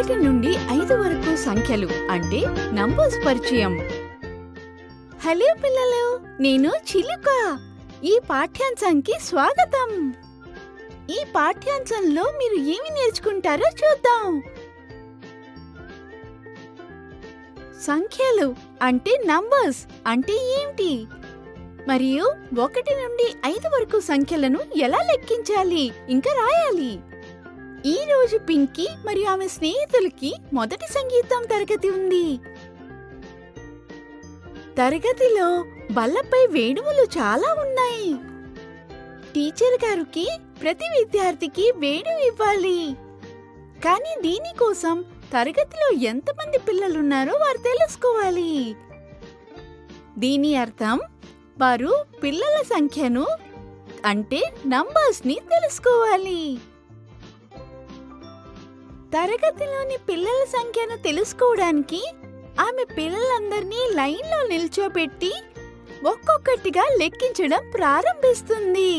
ఒకటి నుండి ఐదు వరకు సంఖ్యలు అంటే నంబర్స్ పరిచయం హలో పిల్లలు నేను చిలుక ఈ పాఠ్యాంశానికి స్వాగతం ఈ పాఠ్యాంశంలో మీరు ఏమి నేర్చుకుంటారో చూద్దాం సంఖ్యలు అంటే నంబర్స్ అంటే ఏమిటి మరియు ఒకటి నుండి ఐదు వరకు సంఖ్యలను ఎలా లెక్కించాలి ఇంకా రాయాలి ఈ రోజు పింకీ మరియు ఆమె స్నేహితులకి మొదటి సంగీతం తరగతి ఉంది తరగతిలో బల్లపై వేణువులు చాలా ఉన్నాయి టీచర్ గారికి ప్రతి విద్యార్థికి వేణువు ఇవ్వాలి కానీ దీనికోసం తరగతిలో ఎంతమంది పిల్లలున్నారో వారు తెలుసుకోవాలి దీని అర్థం వారు పిల్లల సంఖ్యను అంటే నంబర్స్ ని తెలుసుకోవాలి తరగతిలోని పిల్లల సంఖ్యను తెలుసుకోవడానికి ఆమె పిల్లలందరినీ లైన్లో నిల్చోబెట్టి ఒక్కొక్కటిగా లెక్కించడం ప్రారంభిస్తుంది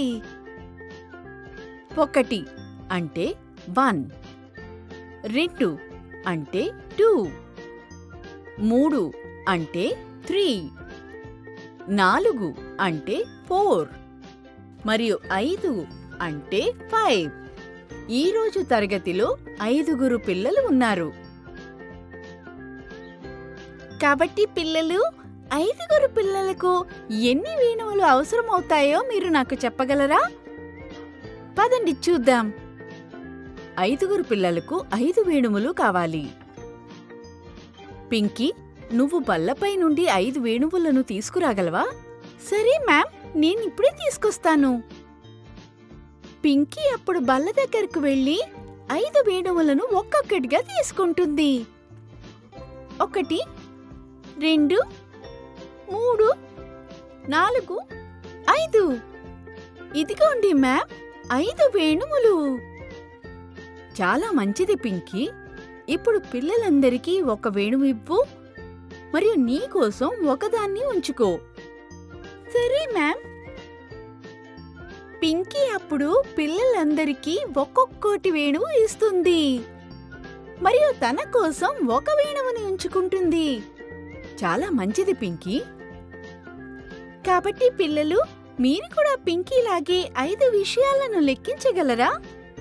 ఒకటి అంటే వన్ రెండు అంటే టూ మూడు అంటే త్రీ నాలుగు అంటే ఫోర్ మరియు ఐదు అంటే ఫైవ్ ఈరోజు తరగతిలో ఐదుగురు పిల్లలు ఉన్నారు కాబట్టి పిల్లలు ఐదుగురు పిల్లలకు ఎన్ని వేణువులు అవసరమవుతాయో మీరు నాకు చెప్పగలరా పదండి చూద్దాం ఐదుగురు పిల్లలకు ఐదు వేణువులు కావాలి పింకీ నువ్వు బల్లపై నుండి ఐదు వేణువులను తీసుకురాగలవా సరే మ్యామ్ నేనిప్పుడే తీసుకొస్తాను పింకీ అప్పుడు బల్ల దగ్గరకు వెళ్ళి ఐదు వేణువులను ఒక్కొక్కటిగా తీసుకుంటుంది ఒకటి రెండు మూడు నాలుగు ఐదు ఇదిగోండి మ్యామ్ ఐదు వేణువులు చాలా మంచిది పింకీ ఇప్పుడు పిల్లలందరికీ ఒక వేణువు ఇవ్వు మరియు నీకోసం ఒకదాన్ని ఉంచుకో సరే మ్యామ్ పింకీ అప్పుడు పిల్లలందరికీ ఒక్కొక్కటి వేణువు ఇస్తుంది మరియు తన కోసం ఒక వేణువుని ఉంచుకుంటుంది చాలా మంచిది పింకీ కాబట్టి పిల్లలు మీరు కూడా పింకీలాగే ఐదు విషయాలను లెక్కించగలరా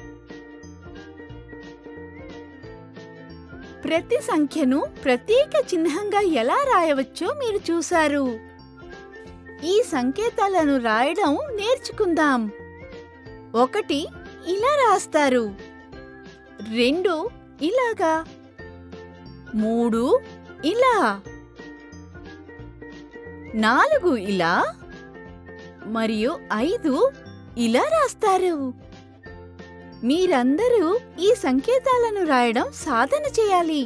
ప్రతి సంఖ్యను ప్రత్యేక చిహ్నంగా ఎలా రాయవచ్చో మీరు చూశారు ఈ సంకేతాలను రాయడం నేర్చుకుందాం ఒకటి ఇలా రాస్తారు రెండు ఇలాగా మూడు ఇలా నాలుగు ఇలా మరియు ఐదు ఇలా రాస్తారు మీరందరూ ఈ సంకేతాలను రాయడం సాధన చేయాలి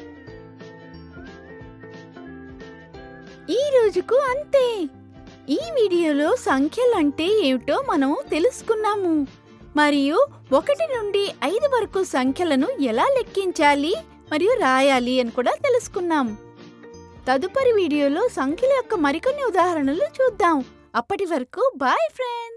ఈ రోజుకు అంతే ఈ వీడియోలో సంఖ్యలంటే ఏమిటో మనం తెలుసుకున్నాము మరియు ఒకటి నుండి ఐదు వరకు సంఖ్యలను ఎలా లెక్కించాలి మరియు రాయాలి అని కూడా తెలుసుకున్నాం తదుపరి వీడియోలో సంఖ్యల యొక్క మరికొన్ని ఉదాహరణలు చూద్దాం అప్పటి వరకు బాయ్ ఫ్రెండ్స్